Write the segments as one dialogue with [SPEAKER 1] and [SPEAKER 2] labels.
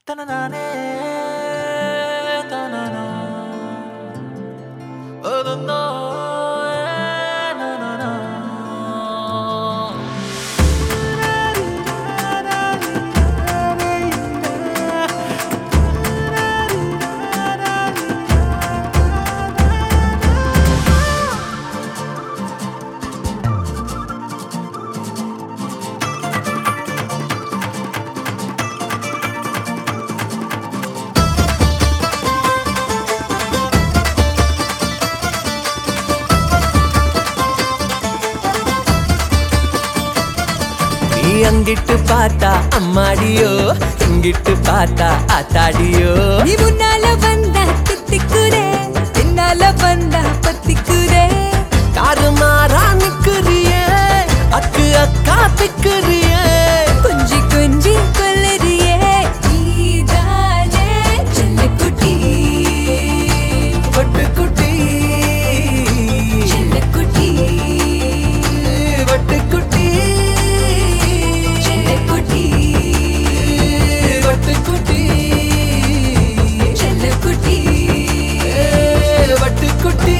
[SPEAKER 1] தனநானே தனனா ஒதுந்தோ நனனா
[SPEAKER 2] நீ அங்கிட்டு பார்த்தா அம்மாடியோ இங்கிட்டு பார்த்தா ஆத்தாடியோ
[SPEAKER 3] நீ முன்னால வந்தா தித்திக்குரே பின்னால வந்தா பத்திக்குரே
[SPEAKER 2] தாறுமாறா நிக்கிறியே அக்கு அக்கா திக்கிறியே
[SPEAKER 3] கொஞ்சி கொஞ்சி கொல்லறியே நீதானே செல்லக்குட்டி
[SPEAKER 2] வட்டுக்குட்டி
[SPEAKER 3] செல்லக்குட்டி
[SPEAKER 2] வட்டுக்குட்டி
[SPEAKER 3] செல்லக்குட்டி
[SPEAKER 2] வட்டுக்குட்டி
[SPEAKER 3] செல்லக்குட்டி
[SPEAKER 2] வட்டுக்குட்டி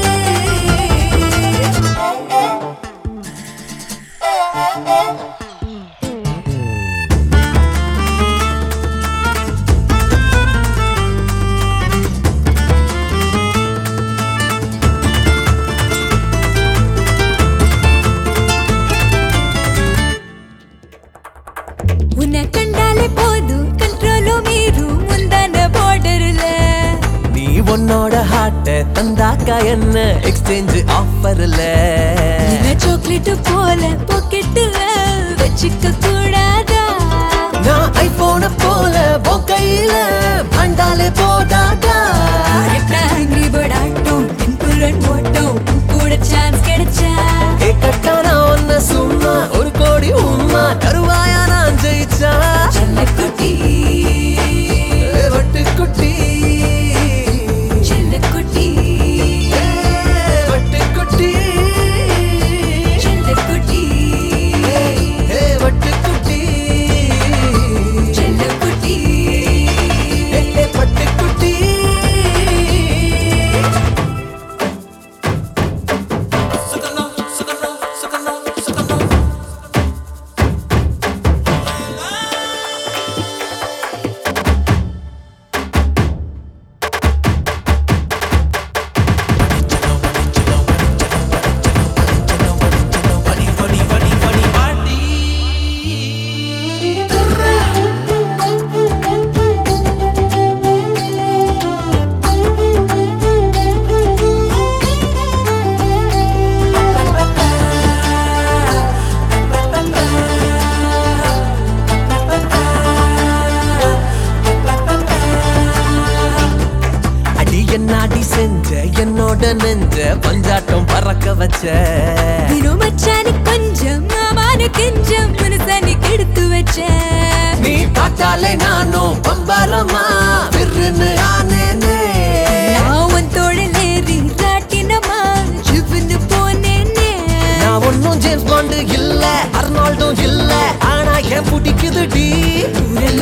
[SPEAKER 3] உன்னை கண்டாலே போதும் கண்ட்ரோலும் மீறும் முந்தான பார்டர்ல
[SPEAKER 2] நீ உன்னோட ஹார்ட்ட தந்தாக்கா என்ன எக்ஸ்சேஞ்ச் ஆஃபர்ல
[SPEAKER 3] சாக்லேட் போல பாக்கெட்டுல வச்சுக்க கூடாதா
[SPEAKER 2] நான் ஐபோன போல உன் கையில வந்தாலே போதாதா
[SPEAKER 3] ஆங்கிரி பேர்ட் ஆட்டம் டெம்பிள் ரன் ஓட்டம் உன் கூட சான்ஸ் கிடைச்சா
[SPEAKER 2] ஏ கட்டானா ஒன்ன சும்மா ஒரு கோடி உம்மா தருவாயா நான் ஜெயிச்சா
[SPEAKER 3] செல்லக்குட்டி
[SPEAKER 2] ஏ வட்டுக்குட்டி
[SPEAKER 3] செல்லக்குட்டி
[SPEAKER 2] ஏ வட்டுக்குட்டி
[SPEAKER 3] செல்லக்குட்டி
[SPEAKER 2] ஏ வட்டுக்குட்டி
[SPEAKER 3] செல்லக்குட்டி
[SPEAKER 2] ஏ ஏ வட்டுக்குட்டி அடி என்னாடி செஞ்ச என்னோட நெஞ்ச பஞ்சாட்டம் பறக்க வச்ச
[SPEAKER 3] தினம் மச்சானி கொஞ்சம் மாமானு கெஞ்சம் மனசானி கெடுத்து வச்ச
[SPEAKER 2] நீ பார்த்தாலே நானும் பம்பரமா விருன்னு ஆனேனே
[SPEAKER 3] நான் உன் தோழில் ஏறி ராட்டினமா ஜிவ்னு போனேனே
[SPEAKER 2] நான் ஒன்னும் ஜேம்ஸ் பாண்டு இல்ல அர்னால்டும் இல்ல ஆனா ஏன் பிடிக்குது டி
[SPEAKER 3] ஊரெல்லாம்